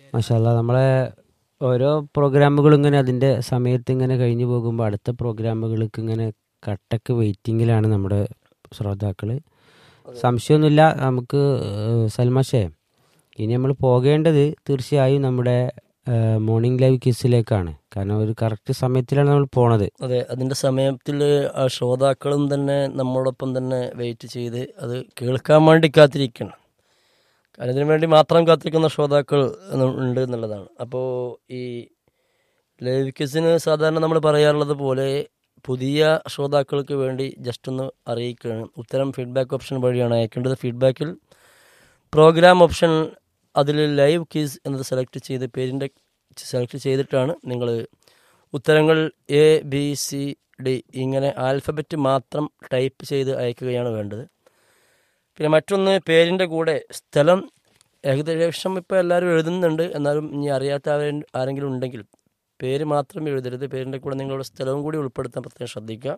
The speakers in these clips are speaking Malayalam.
മാഷാല്ല നമ്മളെ ഓരോ പ്രോഗ്രാമുകളും ഇങ്ങനെ അതിൻ്റെ സമയത്ത് ഇങ്ങനെ കഴിഞ്ഞു പോകുമ്പോൾ അടുത്ത പ്രോഗ്രാമുകൾക്ക് ഇങ്ങനെ കട്ടക്ക് വെയിറ്റിങ്ങിലാണ് നമ്മുടെ ശ്രോതാക്കൾ സംശയമൊന്നുമില്ല നമുക്ക് ഏഹ്, സൽമാഷേ ഇനി നമ്മൾ പോകേണ്ടത് തീർച്ചയായും നമ്മുടെ മോർണിംഗ് ലൈവ് കിസ്സിലേക്കാണ് കാരണം ഒരു കറക്റ്റ് സമയത്തിലാണ് നമ്മൾ പോണത് അതെ അതിന്റെ സമയത്തിൽ ആ ശ്രോതാക്കളും തന്നെ നമ്മളോടൊപ്പം തന്നെ വെയിറ്റ് ചെയ്ത് അത് കേൾക്കാൻ വേണ്ടി കാത്തിരിക്കണം കാരണം ഇതിനു വേണ്ടി മാത്രം കാത്തിരിക്കുന്ന ശ്രോതാക്കൾ എന്നു- ഉണ്ട് എന്നുള്ളതാണ് അപ്പോൾ ഈ ലൈവ് ക്വിസിന് സാധാരണ നമ്മൾ പറയാറുള്ളത് പോലെ പുതിയ ശ്രോതാക്കൾക്ക് വേണ്ടി ജസ്റ്റ് ഒന്ന് അറിയിക്കുകയാണ് ഉത്തരം ഫീഡ്ബാക്ക് ഓപ്ഷൻ വഴിയാണ് അയക്കേണ്ടത് ഫീഡ്ബാക്കിൽ പ്രോഗ്രാം ഓപ്ഷൻ അതിൽ ലൈവ് ക്വിസ് എന്നത് സെലക്ട് ചെയ്ത് പേരിൻ്റെ സെലക്ട് ചെയ്തിട്ടാണ് നിങ്ങൾ ഉത്തരങ്ങൾ എ ബി സി ഡി ഇങ്ങനെ ആൽഫബറ്റ് മാത്രം ടൈപ്പ് ചെയ്ത് അയക്കുകയാണ് വേണ്ടത് പിന്നെ മറ്റൊന്ന് പേരിൻ്റെ കൂടെ സ്ഥലം ഏകദേശം ഇപ്പോൾ എല്ലാവരും എഴുതുന്നുണ്ട് എന്നാലും ഇനി അറിയാത്ത ആരെ- ആരെങ്കിലും ഉണ്ടെങ്കിൽ പേര് മാത്രം എഴുതരുത് പേരിൻ്റെ കൂടെ നിങ്ങളുടെ സ്ഥലവും കൂടി ഉൾപ്പെടുത്താൻ പ്രത്യേകം ശ്രദ്ധിക്കുക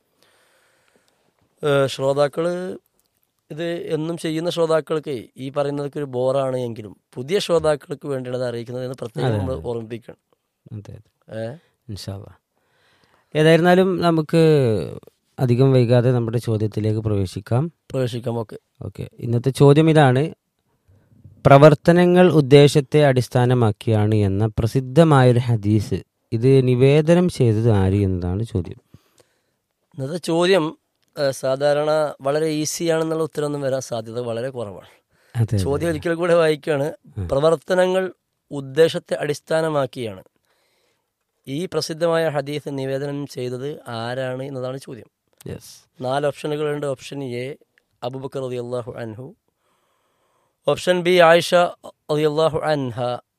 ശ്രോതാക്കൾ ഇത് എന്നും ചെയ്യുന്ന ശ്രോതാക്കൾക്ക് ഈ പറയുന്നതൊക്കെ ഒരു ബോറാണ് എങ്കിലും പുതിയ ശ്രോതാക്കൾക്ക് വേണ്ടിയാണ് അത് അറിയിക്കുന്നത് എന്ന് പ്രത്യേകം നമ്മൾ ഓർമ്മിപ്പിക്കണം അതെ അതെ ഏഹ് ഇൻഷാല്ല ഏതായിരുന്നാലും നമുക്ക് അധികം വൈകാതെ നമ്മുടെ ചോദ്യത്തിലേക്ക് പ്രവേശിക്കാം പ്രവേശിക്കാം ഓക്കെ ഓക്കെ ഇന്നത്തെ ചോദ്യം ഇതാണ് പ്രവർത്തനങ്ങൾ ഉദ്ദേശത്തെ അടിസ്ഥാനമാക്കിയാണ് എന്ന പ്രസിദ്ധമായൊരു ഹദീസ് ഇത് നിവേദനം ചെയ്തത് ആര് എന്നതാണ് ചോദ്യം ഇന്നത്തെ ചോദ്യം ഏഹ്, സാധാരണ വളരെ ഈസിയാണെന്നുള്ള ഉത്തരമൊന്നും വരാൻ സാധ്യത വളരെ കുറവാണ് അതെ ചോദ്യം ഒരിക്കൽ കൂടെ വായിക്കുകയാണ് പ്രവർത്തനങ്ങൾ ഉദ്ദേശത്തെ അടിസ്ഥാനമാക്കിയാണ് ഈ പ്രസിദ്ധമായ ഹദീസ് നിവേദനം ചെയ്തത് ആരാണ് എന്നതാണ് ചോദ്യം യെസ് നാല് ഓപ്ഷനുകളുണ്ട് ഓപ്ഷൻ എ അബുബക്കർ റതി അള്ളാഹു അൻഹു ഓപ്ഷൻ ബി ആയിഷ റതി അള്ളാഹു അൻഹ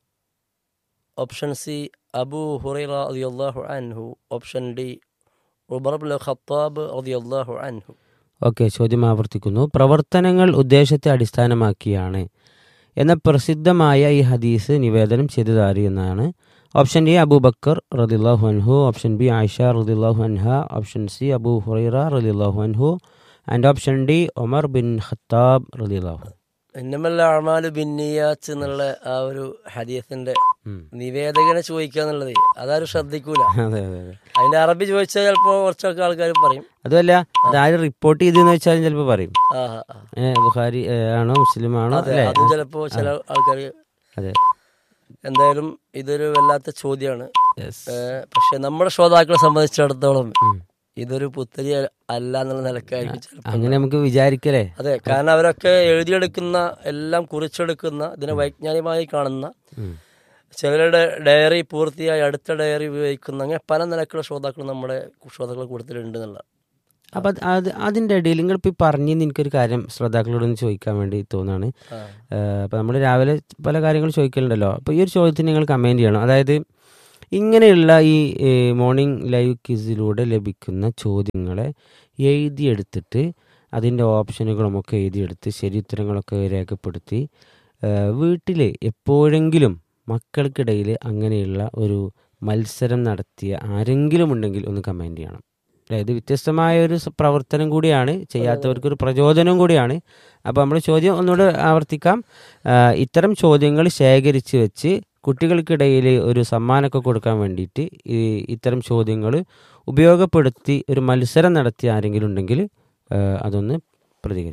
ഓപ്ഷൻ സി അബു ഹുറൈറ റതി അള്ളാഹു അൻഹു ഓപ്ഷൻ ഡി ഉബർബുൽ ഖത്താബ് റതി അള്ളാഹു അൻഹു ഓക്കെ ചോദ്യം ആവർത്തിക്കുന്നു പ്രവർത്തനങ്ങൾ ഉദ്ദേശത്തെ അടിസ്ഥാനമാക്കിയാണ് എന്ന പ്രസിദ്ധമായ ഈ ഹദീസ് നിവേദനം ചെയ്തത് ആര് എന്നാണ് ഓപ്ഷൻ എ അബൂബക്കർ റദില്ലാഹു അൻഹു ഓപ്ഷൻ ബി ആയിഷ റദില്ലാഹു അൻഹ ഓപ്ഷൻ സി അബൂ ഹുറൈറ റദില്ലാഹു അൻഹു and option D Umar bin Khattab റദില്ലാഹു ഇന്നമല്ല അമാലു ബിന്നിയാച്ച് എന്നുള്ള ആ ഒരു ഹദീസിന്റെ ഉം. നിവേദകനെ ചോദിക്കുക എന്നുള്ളത് അതാരും ശ്രദ്ധിക്കൂല അതെ അതെ അതെ അതിന്റെ അറബി ചോദിച്ചാൽ ചിലപ്പോ കുറച്ചൊക്കെ ആൾക്കാർ പറയും അതുമല്ല അതാര് റിപ്പോർട്ട് ചെയ്തെന്ന് വെച്ചാൽ ചിലപ്പോൾ പറയും ആ ആ, ആ. ഏ, ബുഖാരി ഏ, ആണോ മുസ്ലിം ആണോ അതെ അല്ലേ അതും ചിലപ്പോ ചില ആൾക്കാർ അതെ എന്തായാലും ഇതൊരു വല്ലാത്ത ചോദ്യമാണ് യെസ് ഏഹ് പക്ഷെ നമ്മുടെ ശ്രോതാക്കളെ സംബന്ധിച്ചിടത്തോളം ഉം. ഇതൊരു പുത്തരി അല്ല എന്നുള്ള നിലക്കായിരിക്കും ചിലപ്പോൾ അങ്ങനെ നമുക്ക് വിചാരിക്കലേ അതെ കാരണം അവരൊക്കെ എഴുതിയെടുക്കുന്ന എല്ലാം കുറിച്ചെടുക്കുന്ന ഇതിനെ വൈജ്ഞാനികമായി കാണുന്ന ഉം. ചിലരുടെ ഡയറി പൂർത്തിയായി അടുത്ത ഡയറി ഉപയോഗിക്കുന്ന അങ്ങനെ പല നിലക്കുള്ള ശ്രോതാക്കൾ നമ്മുടെ ശ്രോതാക്കൾ കൂടുതലുണ്ട് എന്നുള്ള അപ്പൊ അത് അത് അതിന്റെ ഇടയിൽ നിങ്ങൾ ഇപ്പൊ പറഞ്ഞെന്ന് എനിക്കൊരു കാര്യം ശ്രോതാക്കളോടൊന്ന് ചോദിക്കാൻ വേണ്ടി തോന്നാണ് ആ. അപ്പൊ നമ്മൾ രാവിലെ പല കാര്യങ്ങൾ ചോദിക്കലുണ്ടല്ലോ അപ്പൊ ഈ ഒരു ചോദ്യത്തിന് നിങ്ങൾ കമന്റ് ചെയ്യണം അതായത് ഇങ്ങനെയുള്ള ഈ മോർണിംഗ് ലൈവ് ക്വിസിലൂടെ ലഭിക്കുന്ന ചോദ്യങ്ങളെ എഴുതിയെടുത്തിട്ട് അതിൻ്റെ ഓപ്ഷനുകളുമൊക്കെ എഴുതിയെടുത്ത് ശരി ഉത്തരങ്ങളൊക്കെ രേഖപ്പെടുത്തി വീട്ടിൽ എപ്പോഴെങ്കിലും മക്കൾക്കിടയിൽ അങ്ങനെയുള്ള ഒരു മത്സരം നടത്തിയ ആരെങ്കിലും ഉണ്ടെങ്കിൽ ഒന്ന് കമൻറ്റ് ചെയ്യണം അതായത് വ്യത്യസ്തമായ ഒരു സ- പ്രവർത്തനം കൂടിയാണ് ചെയ്യാത്തവർക്ക് ഒരു പ്രചോദനം കൂടിയാണ് അപ്പോൾ നമ്മൾ ചോദ്യം ഒന്നുകൂടെ ആവർത്തിക്കാം ആ, ഇത്തരം ചോദ്യങ്ങൾ ശേഖരിച്ച് വെച്ച് കുട്ടികൾക്കിടയിൽ ഒരു സമ്മാനമൊക്കെ കൊടുക്കാൻ വേണ്ടിയിട്ട് ഈ ഇത്തരം ചോദ്യങ്ങൾ ഉപയോഗപ്പെടുത്തി ഒരു മത്സരം നടത്തിയ ആരെങ്കിലും ഉണ്ടെങ്കിൽ ആ, അതൊന്ന് പ്രതികരിക്കും